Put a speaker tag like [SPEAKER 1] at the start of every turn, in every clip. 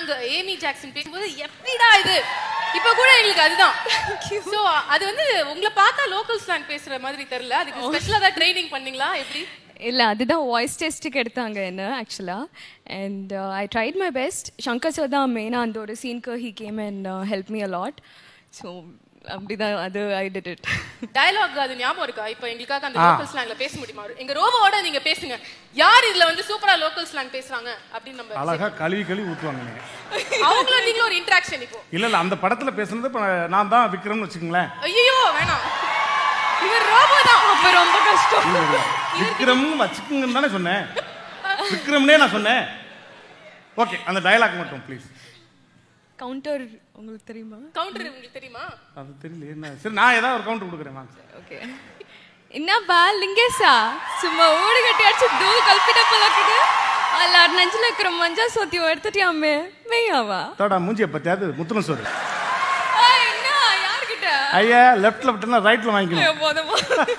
[SPEAKER 1] Slang Amy Jackson பேசும்போது எப்படிடா இது இப்ப கூட எங்களுக்கு அதுதான் சோ அது வந்து உங்களை பார்த்தா லோக்கல் ஸ்லாங் பேசுற மாதிரி தெரியல அதுக்கு ஸ்பெஷலா தான் ட்ரைனிங் பண்ணீங்களா எப்படி
[SPEAKER 2] இல்லை அதுதான் வாய்ஸ் டெஸ்ட்டுக்கு எடுத்தாங்க என்ன ஆக்சுவலாக and I tried my best Shankar sir தான் மெயினாக அந்த ஒரு சீனுக்கு he came and help me a lot so அப்படிதான் அது ஐ டிட் இட்
[SPEAKER 1] டயலாக் அது ஞாபகம் இருக்கா இப்போ எங்களுக்காக அந்த லோக்கல் ஸ்லாங்ல பேச முடியுமா எங்க ரோபோவோட நீங்க பேசுங்க யார் இதுல வந்து சூப்பரா லோக்கல் ஸ்லாங் பேசுறாங்க அப்படின்னு நம்ம
[SPEAKER 3] அழகா கழுவி கழுவி ஊத்துவாங்க நீங்க
[SPEAKER 1] அவங்களும் நீங்களும் ஒரு இன்டராக்ஷன் இப்போ
[SPEAKER 3] இல்ல இல்ல அந்த படத்துல பேசுனது இப்ப நான் தான் விக்ரம்னு வச்சுக்கோங்களேன்
[SPEAKER 1] ஐயோ வேணாம் இவர் ரோபோ தான்
[SPEAKER 2] அப்போ ரொம்ப கஷ்டம்
[SPEAKER 3] இல்ல, இல்ல. விக்ரம்னு வச்சுக்கோங்கன்னு தானே சொன்னேன் விக்ரம்னே நான் சொன்னேன் ஓகே அந்த டயலாக் மட்டும் ப்ளீஸ்
[SPEAKER 2] கவுண்டர் உங்களுக்கு தெரியுமா
[SPEAKER 1] கவுண்டர் உங்களுக்கு தெரியுமா
[SPEAKER 3] அது தெரியல என்ன சரி நான் ஏதாவது ஒரு கவுண்டர் கொடுக்குறேன் வாங்க
[SPEAKER 2] ஓகே என்னப்பா லிங்கேசா சும்மா ஊடு கட்டி அடிச்சு தூள் கல்பிட்ட போலக்குது எல்லாரும் நெஞ்சில் இருக்கிற மஞ்சா சோத்தியம் எடுத்துட்டியாமே மெய்யாவா
[SPEAKER 3] தோடா மூஞ்சியை பத்தியாவது முத்துன சோறு
[SPEAKER 2] ஏய், என்ன யார்கிட்ட
[SPEAKER 3] ஐயா லெஃப்ட்ல விட்டுனா ரைட்ல வாங்கிக்கணும்
[SPEAKER 2] ஐயோ, போதுமா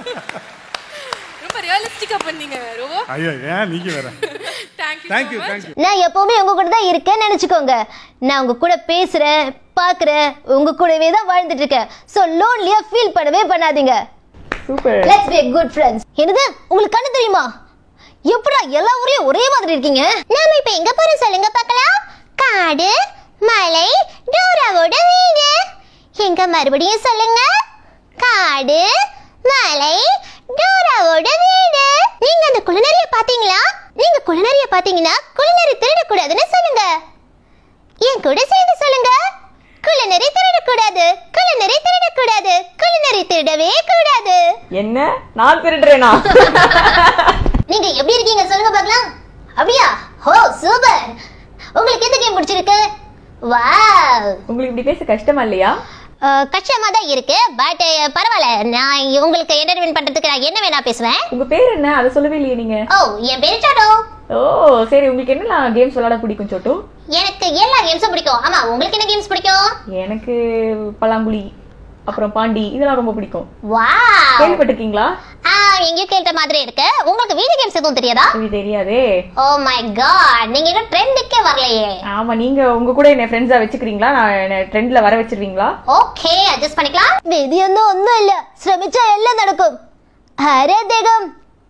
[SPEAKER 1] ரொம்ப ரியலிஸ்டிக்கா பண்ணீங்க ரோபோ
[SPEAKER 3] ஐயோ ஏன் நீங்க வேற
[SPEAKER 1] தேங்க்யூ
[SPEAKER 3] தேங்க்யூ தேங்க்யூ
[SPEAKER 4] நான் எப்பவுமே உங்க கூட தான் இருக்கேன்னு நினைச்சுக்கோங்க நான் உங்க கூட பேசுறேன் பாக்குறேன் உங்க கூடவே தான் வாழ்ந்துட்டு இருக்கேன் சோ லோன்லியா ஃபீல் பண்ணவே பண்ணாதீங்க
[SPEAKER 5] super
[SPEAKER 4] let's be good friends என்னது உங்களுக்கு கண்ணு தெரியுமா எப்படா எல்லா ஊரையும் ஒரே மாதிரி இருக்கீங்க நாம இப்ப எங்க போறோம் சொல்லுங்க பார்க்கலாம் காடு மலை டோராவோட வீடு எங்க மறுபடியும் சொல்லுங்க காடு மலை டோராவோட வீடு நீங்க அந்த குளிநறிய பாத்தீங்களா நீங்க குளிநறிய பாத்தீங்கன்னா குளிநறி திருடக்கூடாதுன்னு சொல்லுங்க என் கூட சேர்ந்து சொல்லுங்க குளிநறி திருடக்கூடாது குளிநறி திருடக்கூடாது குளிநறி திருடவே கூடாது
[SPEAKER 5] என்ன நான் திருடுறேனா
[SPEAKER 4] நீங்க எப்படி இருக்கீங்க சொல்லுங்க பார்க்கலாம் அப்படியா ஹோ சூப்பர் உங்களுக்கு எந்த கேம் பிடிச்சிருக்கு வாவ்
[SPEAKER 5] உங்களுக்கு இப்படி பேச கஷ்டமா இல்லையா
[SPEAKER 4] கஷ்டமா தான் இருக்கு பட் பரவாயில்ல நான் உங்களுக்கு என்டர்டைன்மெண்ட் பண்றதுக்கு நான் என்ன வேணா பேசுவேன்
[SPEAKER 5] உங்க பேர் என்ன அதை சொல்லவே இல்லையே நீங்க
[SPEAKER 4] ஓ என் பேரு சாட்டோ
[SPEAKER 5] ஓ சரி உங்களுக்கு என்னலாம் கேம்ஸ் விளையாட பிடிக்கும் சோட்டு
[SPEAKER 4] எனக்கு எல்லா கேம்ஸும் பிடிக்கும் ஆமா உங்களுக்கு என்ன கேம்ஸ் பிடிக்கும்
[SPEAKER 5] எனக்கு பல்லாங்குழி அப்புறம் பாண்டி இதெல்லாம் ரொம்ப பிடிக்கும்
[SPEAKER 4] வாவ்
[SPEAKER 5] கேள்விப்பட்டிருக்கீங்களா
[SPEAKER 4] ஆ எங்கேயும் கேட்ட மாதிரி இருக்கு உங்களுக்கு வீடியோ கேம்ஸ் எதுவும் தெரியாதா
[SPEAKER 5] இது தெரியாதே
[SPEAKER 4] ஓ மை காட் நீங்க இன்னும் ட்ரெண்டுக்கே வரலையே
[SPEAKER 5] ஆமா நீங்க உங்க கூட என்ன ஃப்ரெண்ட்ஸா வச்சுக்கிறீங்களா நான் என்ன ட்ரெண்ட்ல வர வச்சிருவீங்களா
[SPEAKER 4] ஓகே அட்ஜஸ்ட் பண்ணிக்கலாம் விதிയൊന്നും ஒண்ணும் இல்ல ശ്രമിച്ചാ எல்லாம் நடக்கும் அரே தேகம்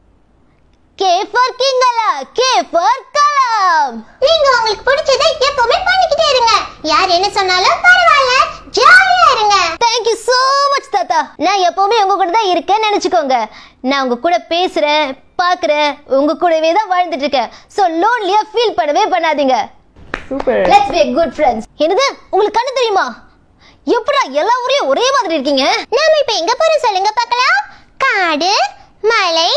[SPEAKER 4] கே ஃபார் கிங்கலா கே ஃபார் கலாம் நீங்க உங்களுக்கு பிடிச்சதை எப்பவுமே பண்ணிக்கிட்டே இருங்க யார் என்ன சொன்னாலும் பரவாயில்ல ஜாலியா இருங்க தேங்க் யூ so மச் தாத்தா நான் எப்பவுமே உங்க கூட தான் இருக்கேன்னு நினைச்சுக்கோங்க நான் உங்க கூட பேசுறேன் பாக்குறேன் உங்க கூடவே தான் வாழ்ந்துட்டு இருக்கேன் சோ லோன்லியா ஃபீல் பண்ணவே பண்ணாதீங்க
[SPEAKER 5] super
[SPEAKER 4] let's be good friends என்னது உங்களுக்கு கண்ணு தெரியுமா எப்படா எல்லா ஊரையும் ஒரே மாதிரி இருக்கீங்க நாம இப்ப எங்க போறோம் சொல்லுங்க பார்க்கலாம் காடு மலை